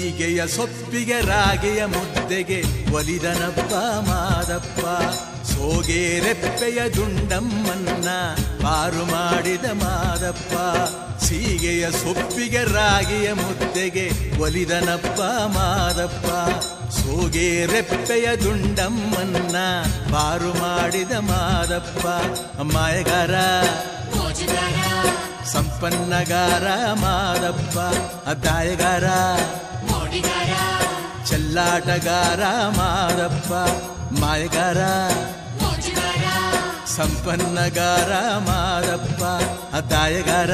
ಸೀಗೆಯ ಸೊಪ್ಪಿಗೆ ರಾಗೆಯ ಮುದ್ದೆಗೆ ಒಲಿದನಪ್ಪ ಮಾದಪ್ಪ ಸೋಗೆ ರೆಪ್ಪೆಯ ದುಂಡಮ್ಮನ್ನ ಪಾರು ಮಾಡಿದ ಮಾದಪ್ಪ ಸೀಗೆಯ ಸೊಪ್ಪಿಗೆ ರಾಗಿಯ ಮುದ್ದೆಗೆ ಒಲಿದನಪ್ಪ ಮಾದಪ್ಪ ಸೋಗೆ ರೆಪ್ಪೆಯ ದುಂಡಮ್ಮನ್ನ ಪಾರು ಮಾಡಿದ ಮಾದಪ್ಪ ಮಾಯಗಾರ ಸಂಪನ್ನಗಾರ ಮಾದಪ್ಪ ಅದ್ದಾಯಗಾರ ಚೆಲ್ಲಾಟಗಾರ ಮಾದಪ್ಪ ಮಾಯಗಾರ ಸಂಪನ್ನಗಾರ ಮಾದಪ್ಪ ಅದ್ದಾಯಗಾರ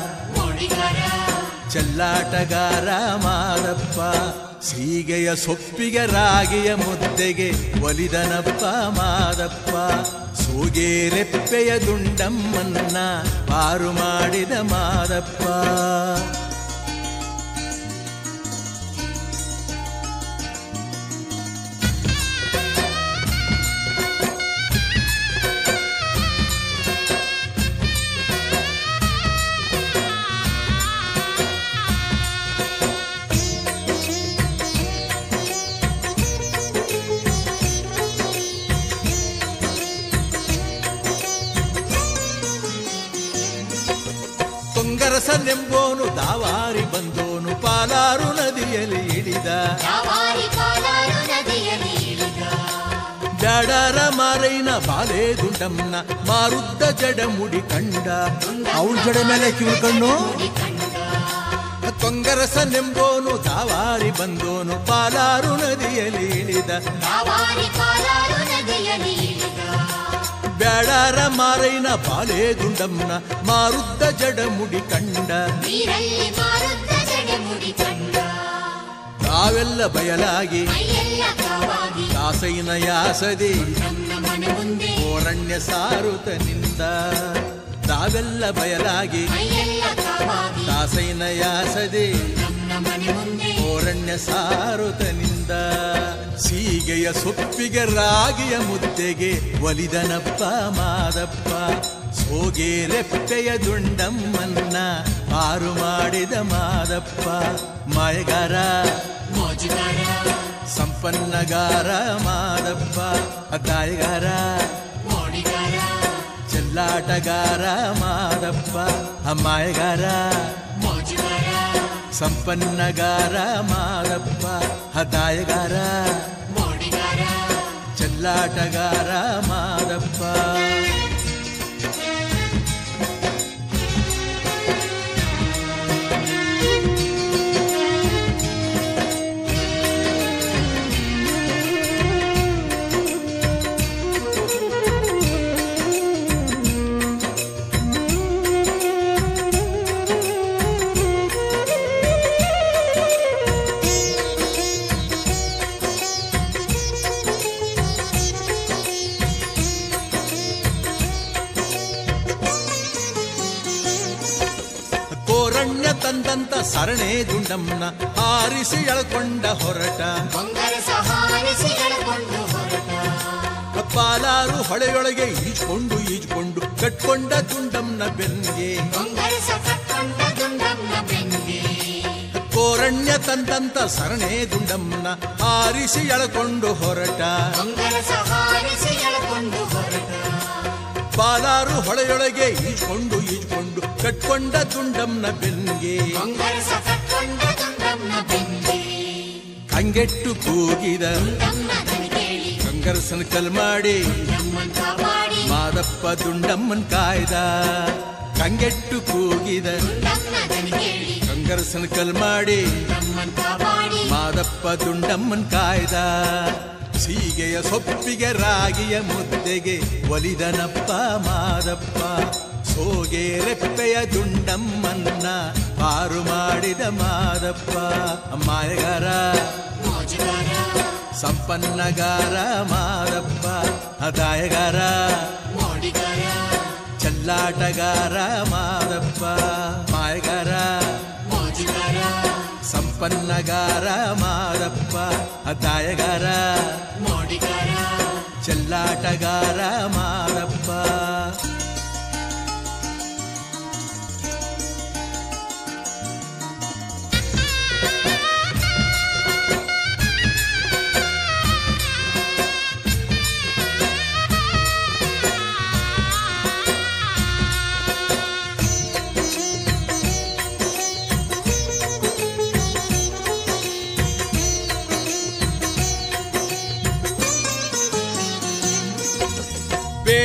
ಚೆಲ್ಲಾಟಗಾರ ಮಾದಪ್ಪ ಸೀಗೆಯ ಸೊಪ್ಪಿಗೆ ರಾಗಿಯ ಮುದ್ದೆಗೆ ಒಲಿದನಪ್ಪ ಮಾದಪ್ಪ ಸೂಗೆ ರೆಪ್ಪೆಯ ದುಂಡಮ್ಮನ್ನ ಪಾರು ಮಾಡಿದ ಮಾದಪ್ಪ ತೊಂಗರಸನೆಂಬೋನು ದಾವಾರಿ ಬಂದೋನು ಪಾಲಾರು ನದಿಯಲ್ಲಿ ಇಳಿದ ಬ್ಯಾಡರ ಮಾರೈನ ಬಾಲೆ ದುಂಡಮ್ನ ಮಾರುದ್ದ ಜಡ ಮುಡಿ ಕಂಡ ಅವಳ ಜಡ ಮೇಲೆ ಕಿವಿ ಕಣ್ಣು ತೊಂಗರಸನೆಂಬೋನು ದಾವಾರಿ ಬಂದೋನು ಪಾಲಾರು ನದಿಯಲ್ಲಿ ಇಳಿದ ಬ್ಯಾಡರ ಮಾರೈನ ಬಾಲೆ ದುಂಡಮ್ನ ಮಾರುದ್ದ ಜಡ ಮುಡಿ ಕಂಡ ನೀರಲ್ಲಿ ಮಾರುತ್ತ ಜಡಮುಡಿ ಕಂಡ ತಾವೆಲ್ಲ ಬಯಲಾಗಿ ಮೈಯೆಲ್ಲ ಕಾವಾಗಿ ದಾಸೈನ ಯಾಸದೆ ನಮ್ಮ ಮನೆ ಮುಂದೆ ಓರಣ್ಯ ಸಾರುತ ನಿಂದ ತಾವೆಲ್ಲ ಬಯಲಾಗಿ ಮೈಯೆಲ್ಲ ಕಾವಾಗಿ ದಾಸೈನ ಯಾಸದೆ ನಮ್ಮ ಮನೆ ಮುಂದೆ ಓರಣ್ಯ ಸಾರುತ ನಿಂದ ಸೀಗೆಯ ಸೊಪ್ಪಿಗೆ ರಾಗಿಯ ಮುದ್ದೆಗೆ ಒಲಿದನಪ್ಪ ಮಾದಪ್ಪ ಸೋಗೆ ರೆಪ್ಪೆಯ ದುಂಡಮ್ಮನ್ನ ಪಾರು ಮಾಡಿದ ಮಾದಪ್ಪ ಮಾಯಗಾರ ಮೋಜುಗಾರ ಸಂಪನ್ನಗಾರ ಮಾದಪ್ಪ ಅದ್ದಾಯಗಾರ ಮೋಡಿಗಾರ ಚೆಲ್ಲಾಟಗಾರ ಮಾದಪ್ಪ ಅಮ್ಮಾಯಗಾರ ಮೋಜುಗಾರ ಸಂಪನ್ನಗಾರ ಮಾದಪ್ಪ ಹದಾಯಗಾರ ಮೋಡಿಗಾರ ಚೆಲ್ಲಾಟಗಾರ ಮಾದಪ್ಪ ಕೋರಣ್ಯ ತಂದಂತ ಸರಣೆ ದುಂಡಮ್ಮನ ಹಾರಿಸಿ ಎಳ್ಕೊಂಡ ಹೊರಟ ಬಂಗಾರ ಸಹಾರಿಸಿ ಎಳಕೊಂಡು ಹೊರಟ ಪಾಲಾರು ಹೊಳೆಯೊಳಗೆ ಈಜ್ಕೊಂಡು ಈಜ್ಕೊಂಡು ಕಟ್ಕೊಂಡ ದುಂಡಮ್ಮನ ಬೆನ್ಗೆ ಬಂಗಾರ ಕಟ್ಕೊಂಡ ದುಂಡಮ್ಮನ ಬೆನ್ನಿಗೆ ಕೋರಣ್ಯ ತಂದಂತ ಸರಣೆ ದುಂಡಮ್ಮನ ಹಾರಿಸಿ ಎಳ್ಕೊಂಡು ಹೊರಟ ಬಂಗಾರ ಸಹಾರಿಸಿ ಎಳಕೊಂಡು ಹೊರಟ ಪಾಲಾರು ಹೊಳೆಯೊಳಗೆ ಈಜ್ಕೊಂಡು ಈಜ್ಕೊಂಡು ಕಟ್ಕೊಂಡ ದುಂಡಮ್ಮನ ಬೆನ್ಗೆ ಬಂಗಾರ ಕಟ್ಕೊಂಡ ದುಂಡಮ್ಮನ ಬೆನ್ನಿಗೆ ಕಂಗೆಟ್ಟು ಕೂಗಿದ ದುಂಡಮ್ಮನ ದನಿ ಕೇಳಿ ಕಂಗರಸನ ಕಲ್ ಮಾಡಿ ನಮ್ಮನ್ ಕಾಪಾಡಿ ಮಾದಪ್ಪ ದುಂಡಮ್ಮನ್ ಕಾಯ್ದ ಕಂಗೆಟ್ಟು ಕೂಗಿದ ದುಂಡಮ್ಮನ ದನಿ ಕೇಳಿ ಕಂಗರಸನ ಕಲ್ ಮಾಡಿ ನಮ್ಮನ್ ಕಾಪಾಡಿ ಮಾದಪ್ಪ ದುಂಡಮ್ಮನ್ ಕಾಯ್ದ ಸೀಗೆಯ ಸೊಪ್ಪಿಗೆ ರಾಗಿಯ ಮುದ್ದೆಗೆ ಒಲಿದನಪ್ಪ ಮಾದಪ್ಪ ಸೋಗೆ ರೆಪ್ಪೆಯ ದುಂಡಮ್ಮನ್ನ ಪಾರು ಮಾಡಿದ ಮಾದಪ್ಪ ಮಾಯಗಾರ ಮೋಜುಗಾರ ಸಂಪನ್ನಗಾರ ಮಾದಪ್ಪ ಅದಾಯಗಾರ ಮೋಡಿಗಾರ ಚೆಲ್ಲಾಟಗಾರ ಮಾದಪ್ಪ ಮಾಯಗಾರ ಮೋಜುಗಾರ ಸಂಪನ್ನಗಾರ ಮಾದಪ್ಪ ಅದಾಯಗಾರ ಮೋಡಿಗಾರ ಚೆಲ್ಲಾಟಗಾರ ಮಾದಪ್ಪ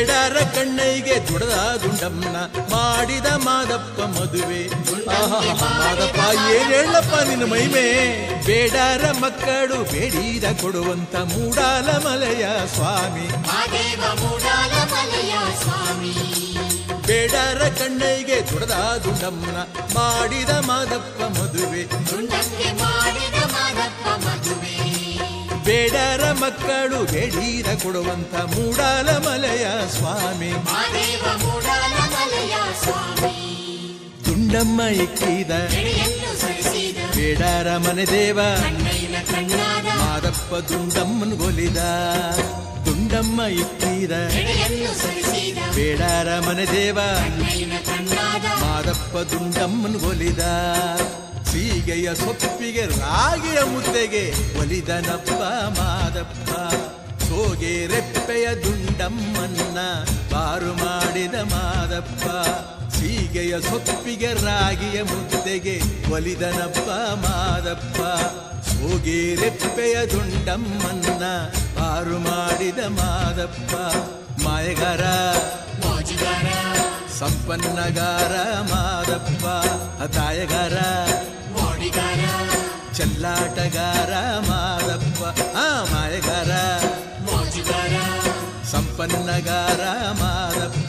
ಬೇಡಾರ ಕಣ್ಣೈಗೆ ದುಡದ ದುಂಡಮ್ಮನ ಮಾಡಿದ ಮಾದಪ್ಪ ಮದುವೆ ಆಹಾ ಮಾದಪ್ಪ ಏನ್ ಹೇಳಪ್ಪ ನಿನ್ನ ಮೈಮೆ ಬೇಡಾರ ಮಕ್ಕಳು ಬೇಡಿದ ಕೊಡುವಂತ ಮೂಡಾಲ ಮಲೆಯ ಸ್ವಾಮಿ ಮಾದೇವ ಮೂಡಾಲ ಮಲೆಯ ಸ್ವಾಮಿ ಬೇಡಾರ ಕಣ್ಣೈಗೆ ದುಡದ ದುಂಡಮ್ಮನ ಮಾಡಿದ ಮಾದಪ್ಪ ಮದುವೆ ದುಂಡಕ್ಕೆ ಮಾಡಿದ ಮಾದಪ್ಪ ಮದುವೆ ಬೇಡಾರ ಮಕ್ಕಳು ಬೇಡಿದ ಕೊಡುವಂತ ಮೂಡಾಲ ಮಲೆಯ ಸ್ವಾಮಿ ಮಾದೇವ ಮೂಡಾಲ ಮಲೆಯ ಸ್ವಾಮಿ ದುಂಡಮ್ಮ ಇಕ್ಕಿದ ಎಡೆಯನ್ನು ಸರಿಸಿದ ಬೇಡಾರ ಮನೆ ದೇವ ಕಣ್ಣೈನ ಕಣ್ಣಾದ ಮಾದಪ್ಪ ದುಂಡಮ್ಮನ ಗೊಲಿದ ದುಂಡಮ್ಮ ಇಕ್ಕಿದ ಎಡೆಯನ್ನು ಸರಿಸಿದ ಬೇಡಾರ ಮನೆ ದೇವ ಕಣ್ಣೈನ ಕಣ್ಣಾದ ಮಾದಪ್ಪ ದುಂಡಮ್ಮನ ಗೊಲಿದ ಸೀಗೆಯ ಸೊಪ್ಪಿಗೆ ರಾಗಿಯ ಮುದ್ದೆಗೆ ಒಲಿದನಪ್ಪ ಮಾದಪ್ಪ ಸೋಗೆ ರೆಪ್ಪೆಯ ದುಂಡಮ್ಮನ್ನ ಪಾರು ಮಾಡಿದ ಮಾದಪ್ಪ ಸೀಗೆಯ ಸೊಪ್ಪಿಗೆ ರಾಗಿಯ ಮುದ್ದೆಗೆ ಒಲಿದನಪ್ಪ ಮಾದಪ್ಪ ಸೋಗೆ ರೆಪ್ಪೆಯ ದುಂಡಮ್ಮನ್ನ ಪಾರು ಮಾಡಿದ ಮಾದಪ್ಪ ಮಾಯಗಾರ ಮೋಜುಗಾರ ಸಂಪನ್ನಗಾರ ಮಾದಪ್ಪ ಹತಾಯಗಾರ ಮೋಡಿಗಾರ ಚೆಲ್ಲಾಟಗಾರ ಮಾದಪ್ಪ ಆ ಮಾಯಗಾರ ಮೋಜುಗಾರ ಸಂಪನ್ನಗಾರ ಮಾದಪ್ಪ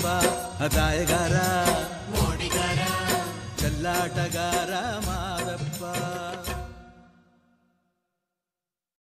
ಹತಾಯಗಾರ ಮೋಡಿಗಾರ ಚೆಲ್ಲಾಟಗಾರ ಮಾದಪ್ಪ